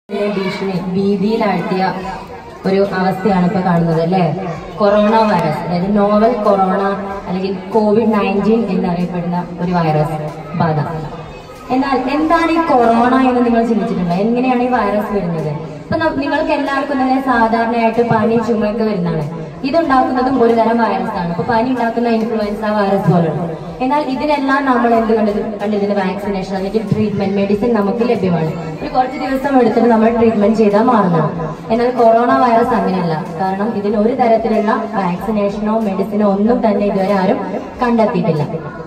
ഇതിനെ ഭീഷണി ഭീതിയിലാഴ്ത്തിയ ഒരു അവസ്ഥയാണ് ഇപ്പൊ കാണുന്നത് അല്ലെ കൊറോണ വൈറസ് അതായത് നോവൽ കൊറോണ അല്ലെങ്കിൽ കോവിഡ് നയൻറ്റീൻ എന്നറിയപ്പെടുന്ന ഒരു വൈറസ് ബാധ എന്നാൽ എന്താണ് ഈ കൊറോണ എന്ന് നിങ്ങൾ ചിന്തിച്ചിട്ടുണ്ടോ എങ്ങനെയാണ് ഈ വൈറസ് വരുന്നത് ഇപ്പൊ ന- നിങ്ങൾക്ക് എല്ലാവർക്കും തന്നെ സാധാരണയായിട്ട് പനി ചുമയൊക്കെ വരുന്നതാണ് ഇതുണ്ടാക്കുന്നതും ഒരു തരം വൈറസ് ആണ് ഇപ്പൊ പനി ഉണ്ടാക്കുന്ന ഇൻഫ്ലുവൻസ വൈറസ് പോലെയാണ് എന്നാൽ ഇതിനെല്ലാം നമ്മൾ എന്ത് കണ്ടത് കണ്ടതിന് വാക്സിനേഷൻ അല്ലെങ്കിൽ ട്രീറ്റ്മെന്റ് മെഡിസിൻ നമുക്ക് ലഭ്യമാണ് ഒരു കുറച്ച് ദിവസം എടുത്തിട്ട് നമ്മൾ ട്രീറ്റ്മെന്റ് ചെയ്താൽ മാറുന്നതാണ് എന്നാൽ കൊറോണ വൈറസ് അങ്ങനെയല്ല കാരണം ഇതിന് ഒരു തരത്തിലുള്ള വാക്സിനേഷനോ മെഡിസിനോ ഒന്നും തന്നെ ഇതുവരെ ആരും കണ്ടെത്തിയിട്ടില്ല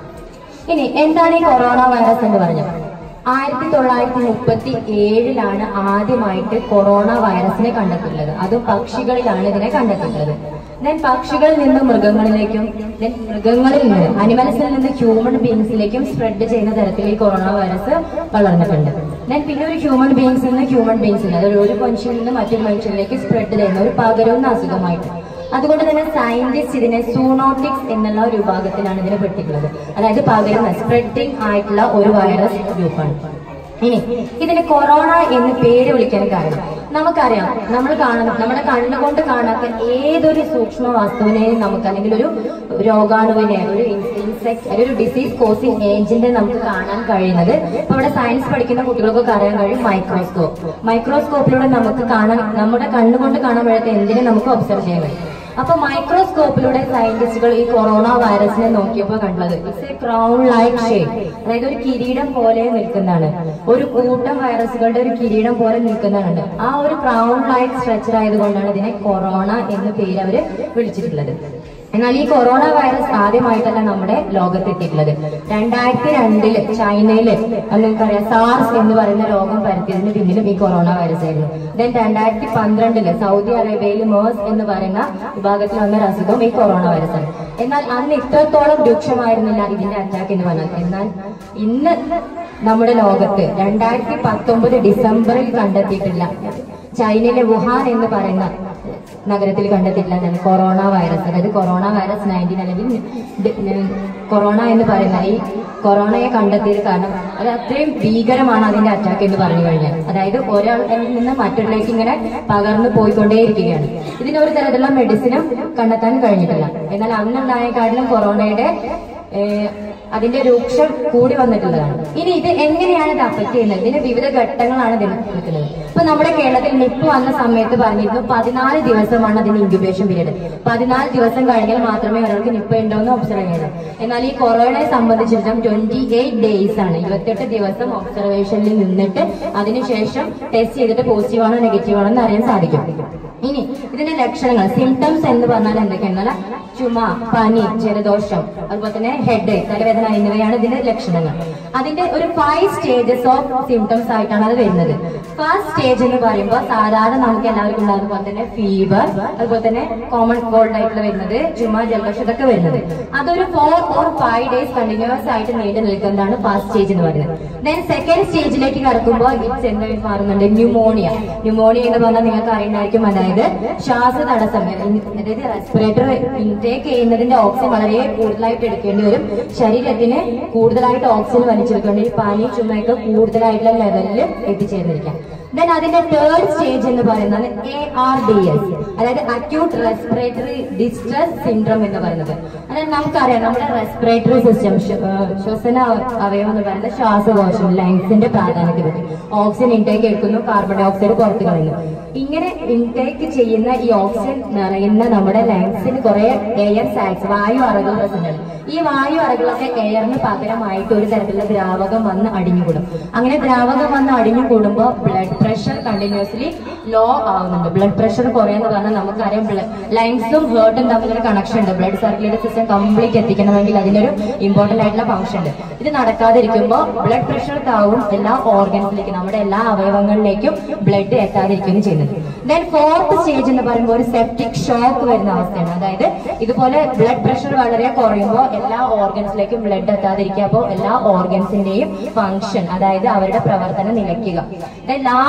ഇനി എന്താണ് ഈ കൊറോണ വൈറസ് എന്ന് പറഞ്ഞത് ആയിരത്തി തൊള്ളായിരത്തി മുപ്പത്തി ഏഴിലാണ് ആദ്യമായിട്ട് കൊറോണ വൈറസിനെ കണ്ടെത്തിയിട്ടുള്ളത് അതും പക്ഷികളിലാണ് ഇതിനെ കണ്ടെത്തിയിട്ടുള്ളത് ദെൻ പക്ഷികളിൽ നിന്ന് മൃഗങ്ങളിലേക്കും ദെൻ മൃഗങ്ങളിൽ നിന്ന് അനിമൽസിൽ നിന്ന് ഹ്യൂമൻ ബീങ്സിലേക്കും സ്പ്രെഡ് ചെയ്യുന്ന തരത്തിൽ ഈ കൊറോണ വൈറസ് വളർന്നിട്ടുണ്ട് ദെൻ പിന്നെ ഒരു ഹ്യൂമൻ ബീങ്സിൽ നിന്ന് ഹ്യൂമൻ ബീങ്സിൽ അതായത് ഒരു മനുഷ്യനിൽ നിന്ന് മറ്റൊരു മനുഷ്യനിലേക്ക് സ്പ്രെഡ് ചെയ്യുന്ന ഒരു പകരുന്ന അസുഖമായിട്ട് അതുകൊണ്ട് തന്നെ സയന്റിസ്റ്റ് ഇതിനെ സൂണോട്ടിക്സ് എന്നുള്ള ഒരു വിഭാഗത്തിലാണ് ഇതിനെ പെട്ടിട്ടുള്ളത് അതായത് പകരുന്ന സ്പ്രെഡിങ് ആയിട്ടുള്ള ഒരു വൈറസ് ഗ്രൂപ്പാണ് ഇനി ഇതിന് കൊറോണ എന്ന് പേര് വിളിക്കാൻ കാരണം നമുക്കറിയാം നമ്മൾ കാണുന്ന നമ്മുടെ കണ്ണുകൊണ്ട് കാണാത്ത ഏതൊരു സൂക്ഷ്മ വസ്തുവിനെയും നമുക്ക് അല്ലെങ്കിൽ ഒരു രോഗാണുവിനെ ഒരു ഇൻസെക്ട് ഒരു ഡിസീസ് കോസിംഗ് ഏജന്റിനെ നമുക്ക് കാണാൻ കഴിയുന്നത് ഇപ്പൊ ഇവിടെ സയൻസ് പഠിക്കുന്ന കുട്ടികൾക്കൊക്കെ അറിയാൻ കഴിയും മൈക്രോസ്കോപ്പ് മൈക്രോസ്കോപ്പിലൂടെ നമുക്ക് കാണാൻ നമ്മുടെ കണ്ണുകൊണ്ട് കാണാൻ കഴിയാത്ത എന്തിനെ നമുക്ക് ഒബ്സർവ് ചെയ്യാൻ കഴിയും അപ്പൊ മൈക്രോസ്കോപ്പിലൂടെ സയന്റിസ്റ്റുകൾ ഈ കൊറോണ വൈറസിനെ നോക്കിയപ്പോൾ കണ്ടത് it's a crown like shape അതായത് ഒരു കിരീടം പോലെ നിൽക്കുന്നതാണ് ഒരു കൂട്ടം വൈറസുകളുടെ ഒരു കിരീടം പോലെ നിൽക്കുന്നതാണ് ആ ഒരു ക്രൗൺ ലൈക്ക് സ്ട്രക്ചർ ആയതുകൊണ്ടാണ് ഇതിനെ കൊറോണ എന്ന് പേര് അവര് വിളിച്ചിട്ടുള്ളത് എന്നാൽ ഈ കൊറോണ വൈറസ് ആദ്യമായിട്ടല്ല നമ്മുടെ ലോകത്തെത്തിയിട്ടുള്ളത് രണ്ടായിരത്തി രണ്ടില് ചൈനയില് അത് നിങ്ങൾക്കറിയാം സാർസ് എന്ന് പറയുന്ന രോഗം പരത്തിയതിന് പിന്നിലും ഈ കൊറോണ വൈറസ് ആയിരുന്നു ദെൻ രണ്ടായിരത്തി പന്ത്രണ്ടില് സൗദി അറേബ്യയിൽ മേഴ്സ് എന്ന് പറയുന്ന വിഭാഗത്തിൽ വന്ന ഒരു അസുഖം ഈ കൊറോണ വൈറസ് ആണ് എന്നാൽ അന്ന് ഇത്രത്തോളം രൂക്ഷമായിരുന്നില്ല ഇതിന്റെ അറ്റാക്ക് എന്ന് പറഞ്ഞാൽ എന്നാൽ ഇന്ന് നമ്മുടെ ലോകത്ത് രണ്ടായിരത്തി പത്തൊമ്പത് ഡിസംബറിൽ കണ്ടെത്തിയിട്ടില്ല ചൈനയിലെ വുഹാൻ എന്ന് പറയുന്ന നഗരത്തിൽ കണ്ടെത്തിയിട്ടില്ല എന്താണ് കൊറോണ വൈറസ് അതായത് കൊറോണ വൈറസ് നയൻറ്റീൻ അല്ലെങ്കിൽ ഡി- ന- കൊറോണ എന്ന് പറയുന്ന ഈ കൊറോണയെ കണ്ടെത്തിയത് കാരണം അത് അത്രയും ഭീകരമാണ് അതിന്റെ അറ്റാക്ക് എന്ന് പറഞ്ഞു കഴിഞ്ഞാൽ അതായത് ഒരാളിൽ നിന്ന് മറ്റൊരാളിലേക്ക് ഇങ്ങനെ പകർന്നു പോയിക്കൊണ്ടേയിരിക്കുകയാണ് ഇതിന് ഒരു തരത്തിലുള്ള മെഡിസിനും കണ്ടെത്താൻ കഴിഞ്ഞിട്ടില്ല എന്നാൽ അന്നുണ്ടായക്കാട്ടിലും കൊറോണയുടെ ഏഹ്, അതിന്റെ രൂക്ഷം കൂടി വന്നിട്ടുള്ളതാണ് ഇനി ഇത് എങ്ങനെയാണ് ഇത് അഫക്ട് ചെയ്യുന്നത് ഇതിന് വിവിധ ഘട്ടങ്ങളാണ് ഇതിന് നിൽക്കുന്നത് ഇപ്പൊ നമ്മുടെ കേരളത്തിൽ നിപ്പ് വന്ന സമയത്ത് പറഞ്ഞിരുന്നു പതിനാല് ദിവസമാണ് അതിന് ഇൻക്യുബേഷൻ പീരീഡ് പതിനാല് ദിവസം കഴിഞ്ഞാൽ മാത്രമേ ഒരാൾക്ക് നിപ്പ ഉണ്ടോ എന്ന് ഒബ്സർവ് ചെയ്യണം എന്നാൽ ഈ കൊറോണയെ സംബന്ധിച്ചിടത്തോളം ട്വന്റി എയ്റ്റ് ഡേയ്സ് ആണ് ഇരുപത്തെട്ട് ദിവസം ഒബ്സർവേഷനിൽ നിന്നിട്ട് അതിനുശേഷം ടെസ്റ്റ് ചെയ്തിട്ട് പോസിറ്റീവ് ആണോ നെഗറ്റീവ് ആണോ എന്ന് അറിയാൻ സാധിക്കും ഇനി ഇതിന്റെ ലക്ഷണങ്ങൾ സിംറ്റംസ് എന്ന് പറഞ്ഞാൽ എന്തൊക്കെയാണ് ചുമ പനി ജലദോഷം അതുപോലെ തന്നെ ഹെഡ് തലവേദന എന്നിവയാണ് ഇതിന്റെ ലക്ഷണങ്ങൾ അതിന്റെ ഒരു ഫൈവ് സ്റ്റേജസ് ഓഫ് സിംറ്റംസ് ആയിട്ടാണ് അത് വരുന്നത് ഫസ്റ്റ് സ്റ്റേജ് എന്ന് പറയുമ്പോൾ സാധാരണ നമുക്ക് എല്ലാവർക്കും ഉണ്ടാകുന്ന പോലെ തന്നെ ഫീവർ അതുപോലെ തന്നെ കോമൺ കോൾഡ് ആയിട്ടുള്ള വരുന്നത് ചുമ ജലദോഷം ഇതൊക്കെ വരുന്നത് അതൊരു four or five days continuous ആയിട്ട് നീണ്ടു നിൽക്കുന്നതാണ് ഫസ്റ്റ് സ്റ്റേജ് എന്ന് പറയുന്നത് ദെൻ സെക്കൻഡ് സ്റ്റേജിലേക്ക് കടക്കുമ്പോൾ ഇറ്റ്സ് എന്ന് മാറുന്നുണ്ട് ന്യൂമോണിയ ന്യൂമോണിയ എന്ന് പറഞ്ഞാൽ നിങ്ങൾക്ക് അറിയുന്നതായിരിക്കും അതായത് ശ്വാസതടസ്സം അതായത് റെസ്പിറേറ്റർ ഇൻടേക്ക് ചെയ്യുന്നതിന്റെ ഓക്സിജൻ വളരെ കൂടുതലായിട്ട് എടുക്കേണ്ടി വരും ശരീരത്തിന് കൂടുതലായിട്ട് ഓക്സിജൻ വലിച്ചെടുക്കേണ്ടി വരും പനി ചുമയൊക്കെ കൂടുതലായിട്ടുള്ള ലെവലിൽ എത്തിച്ചേർന്നിരിക്കാം ദെൻ അതിന്റെ തേർഡ് സ്റ്റേജ് എന്ന് പറയുന്നത് എ ആർ ഡി എസ് അതായത് അക്യൂട്ട് റെസ്പിറേറ്ററി ഡിസ്ട്രസ് സിൻഡ്രോം എന്ന് പറയുന്നത് അതായത് നമുക്കറിയാം നമ്മുടെ റെസ്പിറേറ്ററി സിസ്റ്റം ശ്വസന അവയവം എന്ന് പറയുന്നത് ശ്വാസകോശം ലങ്സിന്റെ പ്രാധാന്യത്തെ പറ്റി ഓക്സിജൻ ഇൻടേക്ക് എടുക്കുന്നു കാർബൺ ഡൈ ഓക്സൈഡ് പുറത്തു കളയുന്നു ഇങ്ങനെ ഇൻടേക്ക് ചെയ്യുന്ന ഈ ഓക്സിജൻ നിറയുന്ന നമ്മുടെ ലങ്സിന് കുറെ എയർ സാക്സ് വായു അറകൾ present ആണ് ഈ വായു അറകളൊക്കെ എയറിന് പകരമായിട്ട് ഒരു തരത്തിലുള്ള ദ്രാവകം വന്ന് അടിഞ്ഞുകൂടും അങ്ങനെ ദ്രാവകം വന്ന് അടിഞ്ഞുകൂടുമ്പോൾ ബ്ലഡ് പ്രഷർ കണ്ടിന്യൂസ്ലി ലോ ആവുന്നുണ്ട് ബ്ലഡ് പ്രഷർ കുറയെന്ന് പറഞ്ഞാൽ നമുക്കറിയാം ലങ്സും ഹേർട്ടും തമ്മിലൊരു കണക്ഷൻ ഉണ്ട് ബ്ലഡ് സർക്കുലേറ്ററി സിസ്റ്റം കംപ്ലീറ്റ് എത്തിക്കണമെങ്കിൽ അതിനൊരു ഇമ്പോർട്ടന്റ് ആയിട്ടുള്ള ഫംഗ്ഷൻ ഉണ്ട് ഇത് നടക്കാതിരിക്കുമ്പോൾ ബ്ലഡ് പ്രഷർ താവും എല്ലാ ഓർഗൻസിലേക്കും നമ്മുടെ എല്ലാ അവയവങ്ങളിലേക്കും ബ്ലഡ് എത്താതിരിക്കുകയും ചെയ്യുന്നത് ദെൻ ഫോർത്ത് സ്റ്റേജ് എന്ന് പറയുമ്പോൾ ഒരു സെപ്റ്റിക് ഷോക്ക് വരുന്ന അവസ്ഥയാണ് അതായത് ഇതുപോലെ ബ്ലഡ് പ്രഷർ വളരെ കുറയുമ്പോൾ എല്ലാ ഓർഗൻസിലേക്കും ബ്ലഡ് എത്താതിരിക്കുക അപ്പോൾ എല്ലാ ഓർഗൻസിന്റെയും ഫംഗ്ഷൻ അതായത് അവരുടെ പ്രവർത്തനം നിലയ്ക്കുക ദെൻ ലാസ്റ്റ്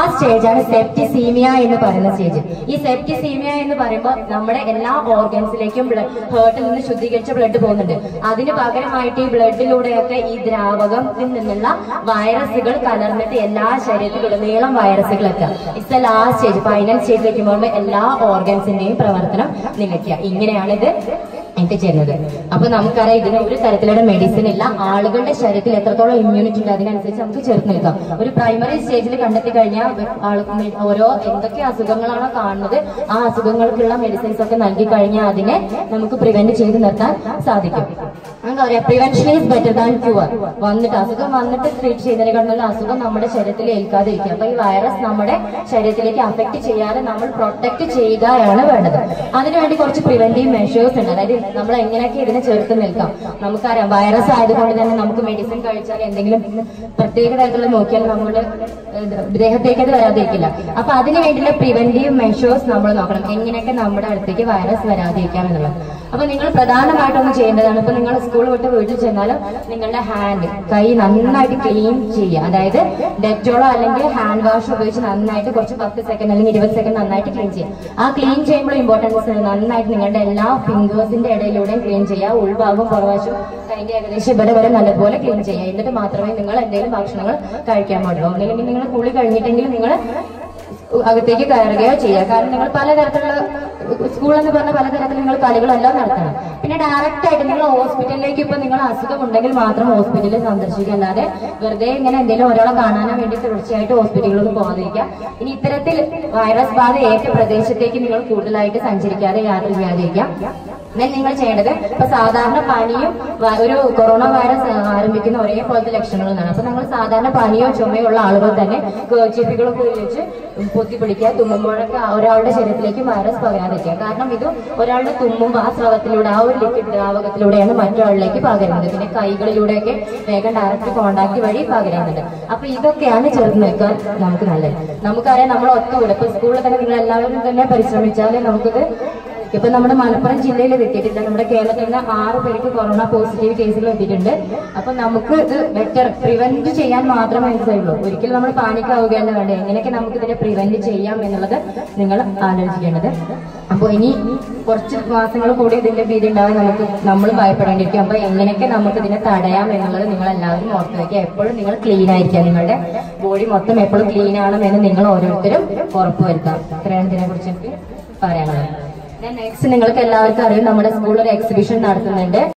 സ്റ്റേജ് ആണ് സെപ്റ്റിസീമിയ എന്ന് പറയുന്ന സ്റ്റേജ് ഈ സെപ്റ്റിസീമിയ എന്ന് പറയുമ്പോൾ നമ്മുടെ എല്ലാ ഓർഗൻസിലേക്കും ഹേർട്ടിൽ നിന്ന് ശുദ്ധീകരിച്ച ബ്ലഡ് പോകുന്നുണ്ട് അതിന് പകരമായിട്ട് ഈ ബ്ലഡിലൂടെയൊക്കെ ഈ ദ്രാവകത്തിൽ നിന്നുള്ള വൈറസുകൾ കലർന്നിട്ട് എല്ലാ ശരീരത്തിലുടനീളം വൈറസുകൾ എത്താം it's a last stage final സ്റ്റേജിലേക്ക് പോകുമ്പോൾ എല്ലാ ഓർഗൻസിന്റെയും പ്രവർത്തനം നിലയ്ക്കുക ഇങ്ങനെയാണ് ഇത് എത്തിച്ചേരുന്നത് അപ്പൊ നമുക്കറിയാം ഇതിന് ഒരു തരത്തിലുള്ള മെഡിസിൻ ഇല്ല ആളുകളുടെ ശരീരത്തിൽ എത്രത്തോളം ഇമ്മ്യൂണിറ്റി ഉണ്ട് അതിനനുസരിച്ച് നമുക്ക് ചേർത്ത് നിൽക്കാം ഒരു പ്രൈമറി സ്റ്റേജിൽ കണ്ടെത്തി കഴിഞ്ഞാൽ ആൾക്ക് ഓരോ എന്തൊക്കെ അസുഖങ്ങളാണോ കാണുന്നത് ആ അസുഖങ്ങൾക്കുള്ള മെഡിസിൻസ് ഒക്കെ നൽകി കഴിഞ്ഞാൽ അതിനെ നമുക്ക് പ്രിവെന്റ് ചെയ്ത് നിർത്താൻ സാധിക്കും എന്താ പറയാ prevention is better than cure വന്നിട്ട് അസുഖം വന്നിട്ട് ട്രീറ്റ് ചെയ്യുന്നതിനെക്കാളും അസുഖം നമ്മുടെ ശരീരത്തിൽ ഏൽക്കാതിരിക്കുക അപ്പൊ ഈ വൈറസ് നമ്മുടെ ശരീരത്തിലേക്ക് അഫക്ട് ചെയ്യാതെ നമ്മൾ പ്രൊട്ടക്ട് ചെയ്യുകയാണ് വേണ്ടത് അതിനുവേണ്ടി കുറച്ച് പ്രിവെന്റീവ് മെഷേഴ്സ് ഉണ്ട് അതായത് നമ്മൾ എങ്ങനെയൊക്കെ ഇതിനെ ചേർത്ത് നിൽക്കാം നമുക്കറിയാം വൈറസ് ആയതുകൊണ്ട് തന്നെ നമുക്ക് മെഡിസിൻ കഴിച്ചാൽ എന്തെങ്കിലും പ്രത്യേക തരത്തിലുള്ള നോക്കിയാൽ നമ്മുടെ ഏഹ്, ദേഹത്തേക്ക് അത് വരാതിരിക്കില്ല അപ്പൊ അതിന് വേണ്ടിയുള്ള പ്രിവെന്റീവ് മെഷേഴ്സ് നമ്മൾ നോക്കണം എങ്ങനെയൊക്കെ നമ്മുടെ അടുത്തേക്ക് വൈറസ് വരാതിരിക്കാം എന്നുള്ളത് അപ്പൊ നിങ്ങൾ പ്രധാനമായിട്ടൊന്ന് ചെയ്യേണ്ടതാണ് ഇപ്പൊ നിങ്ങൾ സ്കൂൾ വിട്ട് വീട്ടിൽ ചെന്നാലും നിങ്ങളുടെ ഹാൻഡ് കൈ നന്നായിട്ട് ക്ലീൻ ചെയ്യുക അതായത് ഡെറ്റോളോ അല്ലെങ്കിൽ ഹാൻഡ് വാഷ് ഉപയോഗിച്ച് നന്നായിട്ട് കുറച്ച് പത്ത് സെക്കൻഡ് അല്ലെങ്കിൽ ഇരുപത് സെക്കൻഡ് നന്നായിട്ട് ക്ലീൻ ചെയ്യുക ആ ക്ലീൻ ചെയ്യുമ്പോൾ ഇമ്പോർട്ടൻസ് നന്നായിട്ട് നിങ്ങളുടെ എല്ലാ ഫിംഗേഴ്സിന്റെ ഇടയിലൂടെയും ക്ലീൻ ചെയ്യുക ഉൾഭാഗം പുറവശം കൈന്റെ ഏകദേശം ഇവിടെ വരെ നല്ലപോലെ ക്ലീൻ ചെയ്യുക എന്നിട്ട് മാത്രമേ നിങ്ങൾ എന്തെങ്കിലും ഭക്ഷണങ്ങൾ കഴിക്കാൻ പാടുള്ളൂ ഒന്നില്ലെങ്കിൽ നിങ്ങൾ കുളി കഴിഞ്ഞിട്ടെങ്കിലും നിങ്ങൾ അകത്തേക്ക് കയറുകയോ ചെയ്യുക കാരണം നിങ്ങൾ പലതരത്തിലുള്ള സ്കൂൾ എന്ന് പറഞ്ഞ പലതരത്തിൽ നിങ്ങൾ കളികളെല്ലാം നടത്തണം പിന്നെ ഡയറക്റ്റ് ആയിട്ട് നിങ്ങൾ ഹോസ്പിറ്റലിലേക്ക് ഇപ്പൊ നിങ്ങൾ അസുഖം ഉണ്ടെങ്കിൽ മാത്രം ഹോസ്പിറ്റലിൽ സന്ദർശിക്കുക അല്ലാതെ വെറുതെ ഇങ്ങനെ എന്തെങ്കിലും ഒരാളെ കാണാനും വേണ്ടി തീർച്ചയായിട്ടും ഹോസ്പിറ്റലുകളിൽ പോകാതിരിക്കുക ഇനി ഇത്തരത്തിൽ വൈറസ് ബാധ ഏറ്റ പ്രദേശത്തേക്ക് നിങ്ങൾ കൂടുതലായിട്ട് സഞ്ചരിക്കാതെ യാത്ര ചെയ്യാതിരിക്കുക then നിങ്ങൾ ചെയ്യേണ്ടത് ഇപ്പൊ സാധാരണ പനിയും വ- ഒരു കൊറോണ വൈറസ് ആരംഭിക്കുന്ന ഒരേപോലത്തെ ലക്ഷണങ്ങൾ എന്നാണ് അപ്പൊ നമ്മൾ സാധാരണ പനിയോ ചുമയോ ഉള്ള ആളുകൾ തന്നെ കേർച്ചിപ്പുകളൊക്കെ ഉപയോഗിച്ച് പൊത്തിപ്പിടിക്കുക തുമ്മുമ്പോഴൊക്കെ ആ ഒരാളുടെ ശരീരത്തിലേക്ക് വൈറസ് പകരാതിരിക്കുക കാരണം ഇത് ഒരാളുടെ തുമ്മുമ്പോൾ ആ സ്രവത്തിലൂടെ ആ ഒരു ലിക്വിഡ് ദ്രാവകത്തിലൂടെയാണ് മറ്റൊരാളിലേക്ക് പകരുന്നത് പിന്നെ കൈകളിലൂടെയൊക്കെ വേഗം ഡയറക്റ്റ് കോണ്ടാക്ട് വഴി പകരുന്നുണ്ട് അപ്പൊ ഇതൊക്കെയാണ് ചെറുത്ത് നിൽക്കാൻ നമുക്ക് നല്ലത് നമുക്കറിയാം നമ്മൾ ഒത്തുകൂടെ ഇപ്പൊ സ്കൂളിൽ തന്നെ നിങ്ങൾ എല്ലാവരും തന്നെ പരിശ്രമിച്ചാലേ നമുക്കിത് ഇപ്പൊ നമ്മുടെ മലപ്പുറം ജില്ലയിൽ ഇത് എത്തിയിട്ടില്ല നമ്മുടെ കേരളത്തിൽ നിന്ന് ആറ് പേർക്ക് കൊറോണ പോസിറ്റീവ് കേസുകൾ എത്തിയിട്ടുണ്ട് അപ്പൊ നമുക്ക് ഇത് ബെറ്റർ പ്രിവെന്റ് ചെയ്യാൻ മാത്രമേ മനസ്സിലായുള്ളൂ ഒരിക്കലും നമ്മൾ പാനിക്കാവുകയല്ല വേണ്ടത് എങ്ങനെയൊക്കെ നമുക്ക് ഇതിനെ പ്രിവെന്റ് ചെയ്യാം എന്നുള്ളത് നിങ്ങൾ ആലോചിക്കേണ്ടത് അപ്പൊ ഇനി കുറച്ച് മാസങ്ങൾ കൂടി ഇതിന്റെ ഭീതി ഉണ്ടാവാൻ നമുക്ക് നമ്മൾ ഭയപ്പെടേണ്ടിയിരിക്കും അപ്പൊ എങ്ങനെയൊക്കെ നമുക്ക് ഇതിനെ തടയാം എന്നുള്ളത് നിങ്ങൾ എല്ലാവരും ഓർത്ത് വയ്ക്കുക എപ്പോഴും നിങ്ങൾ ക്ലീൻ ആയിരിക്കുക നിങ്ങളുടെ ബോഡി മൊത്തം എപ്പോഴും ക്ലീൻ ആണെന്ന് നിങ്ങൾ ഓരോരുത്തരും ഉറപ്പുവരുത്താം ഇത്രയാണ് ഇതിനെ കുറിച്ച് എനിക്ക് പറയാനുള്ളത് നെക്സ്റ്റ് നിങ്ങൾക്ക് എല്ലാവർക്കും അറിയാം നമ്മുടെ സ്കൂളിൽ ഒരു എക്സിബിഷൻ നടത്തുന്നുണ്ട്